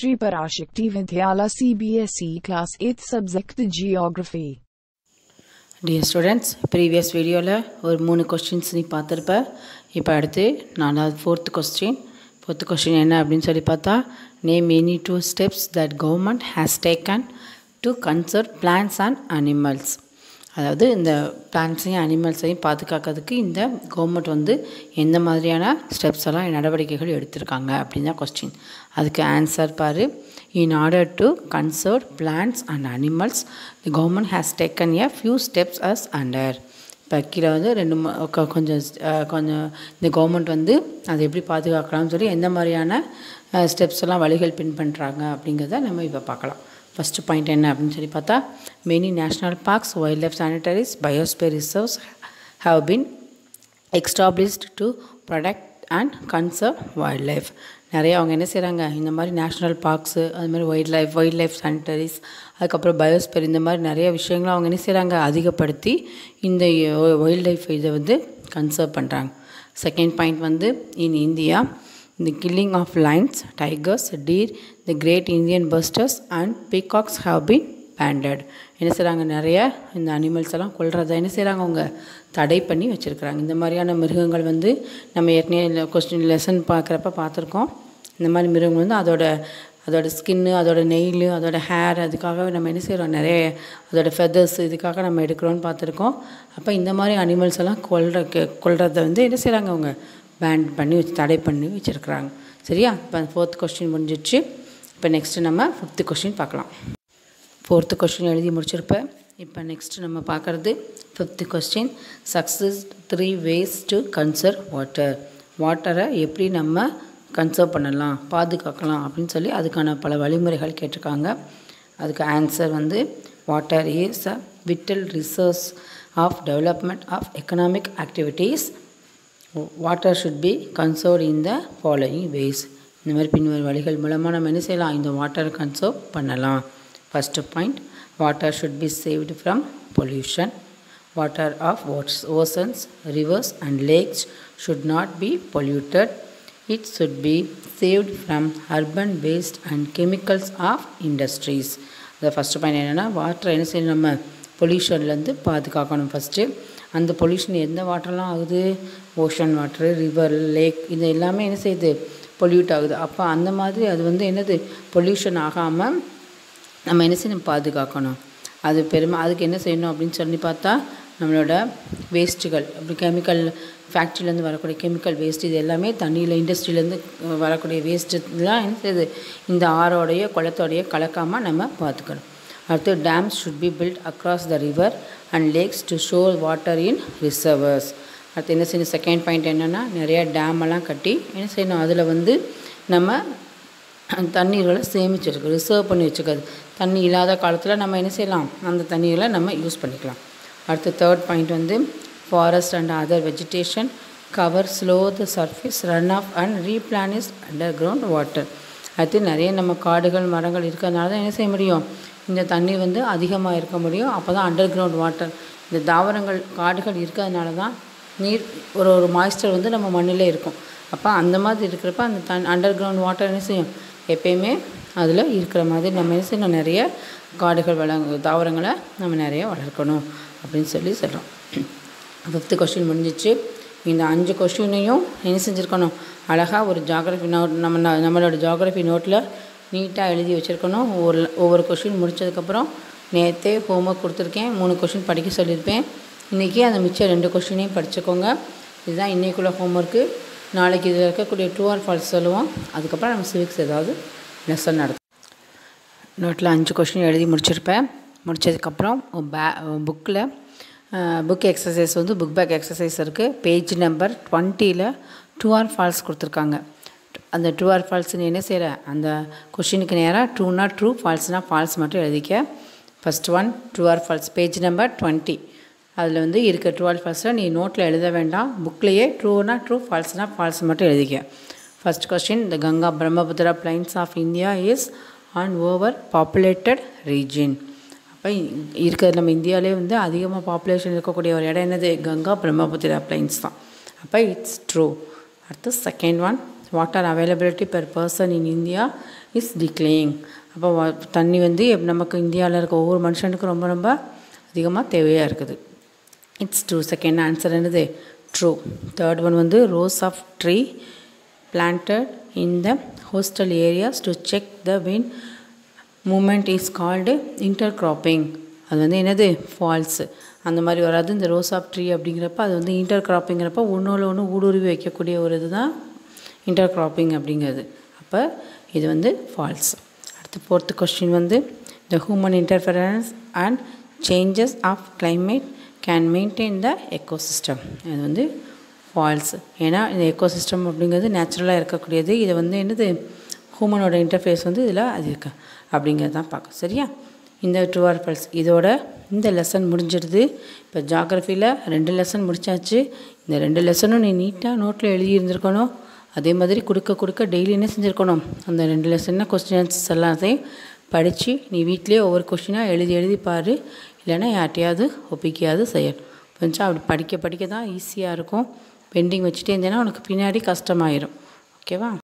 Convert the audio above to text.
Shri Parashakti Vidyala CBSE Class 8th Subject Geography. Dear students previous வீடியோவில் ஒரு மூணு questions நீ பார்த்துருப்ப இப்போ அடுத்து நாலாவது ஃபோர்த் கொஸ்டின் ஃபோர்த் கொஸ்டின் என்ன அப்படின்னு சொல்லி பார்த்தா name any two steps that government has taken to conserve plants and animals அதாவது இந்த பிளான்ஸையும் அனிமல்ஸையும் பாதுகாக்கிறதுக்கு இந்த கவர்மெண்ட் வந்து எந்த மாதிரியான ஸ்டெப்ஸ் எல்லாம் நடவடிக்கைகள் எடுத்திருக்காங்க அப்படின்னு தான் கொஸ்டின் அதுக்கு ஆன்சர் பாரு in order to conserve plants and animals the government has taken a few steps as under இப்போ கீழே வந்து ரெண்டு மு- கொ- கொஞ்சம் அஹ், கொஞ்சம் இந்த கவர்மெண்ட் வந்து அதை எப்படி பாதுகாக்கலாம்னு சொல்லி எந்த மாதிரியான ஸ்டெப்ஸ் எல்லாம் வழிகள் பின்பற்றுறாங்க அப்படிங்கிறத நம்ம இப்போ பார்க்கலாம் ஃபஸ்ட்டு பாயிண்ட் என்ன அப்படின்னு சொல்லி பார்த்தா many national parks wildlife sanctuaries biosphere reserves have been established to protect and conserve wildlife நிறைய அவங்க என்ன செய்கிறாங்க இந்த மாதிரி நேஷ்னல் பார்க்ஸு அது மாதிரி wildlife wildlife sanctuaries அதுக்கப்புறம் பயோஸ்பியர் இந்த மாதிரி நிறைய விஷயங்களை அவங்க என்ன செய்கிறாங்க அதிகப்படுத்தி இந்த வைல்ட் லைஃப் இதை வந்து கன்சர்வ் பண்ணுறாங்க செகண்ட் பாயிண்ட் வந்து in India the killing of lions, tigers, deer, the great Indian busters and peacocks have been banned. என்ன செய்கிறாங்க நிறைய இந்த அனிமல்ஸ் எல்லாம் கொல்றதை என்ன செய்கிறாங்க அவங்க தடை பண்ணி வச்சுருக்குறாங்க இந்த மாதிரியான மிருகங்கள் வந்து நம்ம ஏற்கனவே கொஸ்டின் லெசன் பார்க்குறப்ப பார்த்துருக்கோம் இந்த மாதிரி மிருகங்கள் வந்து அதோட அதோட ஸ்கின்னு அதோட நெயில் அதோட ஹேர் அதுக்காக நம்ம என்ன செய்கிறோம் நிறைய அதோட ஃபெதர்ஸ் இதுக்காக நம்ம எடுக்கிறோன்னு பார்த்துருக்கோம் அப்போ இந்த மாதிரி அனிமல்ஸ் எல்லாம் கொல்ற கொல்றதை வந்து என்ன செய்கிறாங்க அவங்க பேன் பண்ணி வச்சு தடை பண்ணி வச்சுருக்குறாங்க சரியா இப்போ ஃபோர்த் கொஸ்டின் முடிஞ்சிடுச்சு இப்போ நெக்ஸ்ட்டு நம்ம ஃபிஃப்த்து கொஸ்டின் பார்க்கலாம் ஃபோர்த்து கொஸ்டின் எழுதி முடிச்சிருப்பேன் இப்போ நெக்ஸ்ட்டு நம்ம பார்க்குறது fifth question suggest three ways to conserve water வாட்டரை எப்படி நம்ம கன்சர்வ் பண்ணலாம் பாதுகாக்கலாம் அப்படின்னு சொல்லி அதுக்கான பல வழிமுறைகள் கேட்டிருக்காங்க அதுக்கு ஆன்சர் வந்து water is a vital resource of development of economic activities water should be conserve in the following ways இந்த மாதிரி பின்வரும் வழிகள் மூலமாக நம்ம என்ன செய்யலாம் இந்த வாட்டரை கன்சர்வ் பண்ணலாம் first point water should be saved from pollution water of oceans rivers and lakes should not be polluted it should be saved from urban waste and chemicals of industries the first point என்னென்னா வாட்டரை என்ன செய்யணும் நம்ம பொல்யூஷன்லேருந்து பாதுகாக்கணும் first அந்த pollution எந்த வாட்டர்லாம் ஆகுது ocean water river lakh இது எல்லாமே என்ன செய்யுது பொல்யூட் ஆகுது அப்போ அந்த மாதிரி அது வந்து என்னது பொல்யூஷன் ஆகாமல் நம்ம என்ன செய்யணும் பாதுகாக்கணும் அது பெருமை அதுக்கு என்ன செய்யணும் அப்படின்னு சொல்லி பார்த்தா நம்மளோட வேஸ்ட்டுகள் அப்படி கெமிக்கல் ஃபேக்ட்ரிலேருந்து வரக்கூடிய கெமிக்கல் வேஸ்ட் இது எல்லாமே தண்ணியில் இண்டஸ்ட்ரியிலேருந்து வரக்கூடிய வேஸ்ட்டுலாம் என்ன செய்யுது இந்த ஆறோடைய குளத்தோடைய கலக்காமல் நம்ம பார்த்துக்கணும் அடுத்து dams should be built across the river and lakes to show water in reservoirs அடுத்து என்ன செய்யணும் செகண்ட் பாயிண்ட் என்னென்னா நிறைய டேமெல்லாம் கட்டி என்ன செய்யணும் அதில் வந்து நம்ம தண்ணீர்களை சேமிச்சு வச்சுக்கணும் ரிசர்வ் பண்ணி வச்சுக்கிறது தண்ணி இல்லாத காலத்தில் நம்ம என்ன செய்யலாம் அந்த தண்ணீர்களை நம்ம யூஸ் பண்ணிக்கலாம் அடுத்து தேர்ட் பாயிண்ட் வந்து forest and other vegetation cover slow the surface run off and replenish underground water அடுத்து நிறைய நம்ம காடுகள் மரங்கள் இருக்கிறதுனால தான் என்ன செய்ய முடியும் இந்த தண்ணி வந்து அதிகமாக இருக்க முடியும் அப்போ தான் அண்டர் கிரவுண்ட் வாட்டர் இந்த தாவரங்கள் காடுகள் இருக்கிறதுனால தான் நீர் ஒரு ஒரு மாய்ஸ்டர் வந்து நம்ம மண்ணிலே இருக்கும் அப்போ அந்த மாதிரி இருக்கிறப்ப அந்த தன் அண்டர் கிரவுண்ட் வாட்டர் என்ன செய்யும் எப்பயுமே அதில் இருக்கிற மாதிரி நம்ம என்ன செய்யணும் நிறைய காடுகள் வளங்க தாவரங்களை நம்ம நிறைய வளர்க்கணும் அப்படின்னு சொல்லி சொல்கிறோம் ஃபிஃப்த்து கொஸ்டின் முடிஞ்சிச்சு இந்த அஞ்சு கொஸ்டினையும் என்ன செஞ்சுருக்கணும் அழகாக ஒரு ஜாகிரஃபி நோட் நம்ம ந- நம்மளோட ஜாகிரஃபி நோட்டில் நீட்டாக எழுதி வச்சுருக்கணும் ஒவ்வொரு ஒவ்வொரு கொஸ்டின் முடிச்சதுக்கப்புறம் நேற்றே ஹோம்ஒர்க் கொடுத்துருக்கேன் மூணு கொஸ்டின் படிக்க சொல்லியிருப்பேன் இன்றைக்கி அந்த மிச்சம் ரெண்டு கொஸ்டினையும் படிச்சுக்கோங்க இதுதான் இன்றைக்குள்ள ஹோம்ஒர்க்கு நாளைக்கு இதில் இருக்கக்கூடிய டூ ஆர் ஃபால்ஸ் சொல்லுவோம் அதுக்கப்புறம் நம்ம சிவிக்ஸ் ஏதாவது லெசன் நடத்தும் நோட்டில் அஞ்சு கொஷின் எழுதி முடிச்சிருப்பேன் முடிச்சதுக்கப்புறம் பே புக்கில் புக் எக்ஸசைஸ் வந்து புக் பேக் எக்ஸசைஸ் இருக்குது பேஜ் நம்பர் டுவெண்ட்டியில் டூ ஆர் ஃபால்ஸ் கொடுத்துருக்காங்க அந்த ட்ரூ ஆர் ஃபால்ஸ் நீ என்ன செய்கிற அந்த கொஷினுக்கு நேராக ட்ரூனா ட்ரூ ஃபால்ஸ்னால் ஃபால்ஸ் மட்டும் எழுதிக்க first one true or false page number twenty அதில் வந்து இருக்க ட்ரூ ஆர் ஃபால்ஸில் நீ நோட்டில் எழுத வேண்டாம் புக்லேயே ட்ரூனா ட்ரூ ஃபால்ஸ்னால் ஃபால்ஸ் மட்டும் எழுதிக்க first question the Ganga Brahmaputra plains of India is an over populated region அப்போ இருக்கிறது நம்ம இந்தியாவிலே வந்து அதிகமாக பாப்புலேஷன் இருக்கக்கூடிய ஒரு இடம் என்னது கங்கா பிரம்மபுத்திரா பிளைன்ஸ் தான் அப்போ இட்ஸ் ட்ரூ அடுத்து second one water availability per person in India is declining அப்போ வ- தண்ணி வந்து எப்- நமக்கு இந்தியாவில் இருக்க ஒவ்வொரு மனுஷனுக்கும் ரொம்ப ரொம்ப அதிகமாக தேவையாக இருக்குது இட்ஸ் ட்ரூ செகண்ட் ஆன்சர் என்னது ட்ரூ தேர்ட் ஒன் வந்து rows of tree planted in the coastal areas to check the wind movement is called intercropping அது வந்து என்னது ஃபால்ஸு அந்த மாதிரி வராது இந்த ரோஸ் ஆஃப் ட்ரீ அப்படிங்கிறப்ப அது வந்து இன்டர் கிராப்பிங்கிறப்ப ஒன்றோட ஒன்று ஊடுருவி வைக்கக்கூடிய ஒரு இதுதான் இன்டர் கிராப்பிங் அப்படிங்கிறது அப்போ இது வந்து ஃபால்ஸ் அடுத்து ஃபோர்த்து கொஸ்டின் வந்து the human interference and changes of climate can maintain the ecosystem இது வந்து ஃபால்ஸ் ஏன்னா இந்த எக்கோசிஸ்டம் அப்படிங்கிறது நேச்சுரலாக இருக்கக்கூடியது இது வந்து என்னது ஹியூமனோட இன்டர்ஃபேஸ் வந்து இதில் அது இருக்கு அப்படிங்கிறது தான் பார்க்க சரியா இந்த டூ ஆர் ஃபால்ஸ் இதோட இந்த லெசன் முடிஞ்சிடுது இப்போ ஜாகிரஃபியில் ரெண்டு லெசன் முடிச்சாச்சு இந்த ரெண்டு லெசனும் நீ நீட்டாக நோட்டில் எழுதி இருந்திருக்கணும் அதே மாதிரி கொடுக்க கொடுக்க டெய்லி என்ன செஞ்சுருக்கணும் அந்த ரெண்டு லெசன்னா கொஸ்டின் ஆன்சர்ஸ் எல்லாத்தையும் படித்து நீ வீட்டிலேயே ஒவ்வொரு கொஸ்டினாக எழுதி எழுதி பாரு இல்லைன்னா யார்ட்டையாவது ஒப்பிக்கையாவது செய்யணும் கொஞ்சம் அப்படி படிக்க படிக்க தான் ஈஸியாக இருக்கும் பெண்டிங் வச்சுட்டே இருந்தேன்னா உனக்கு பின்னாடி கஷ்டமாயிரும் ஓகேவா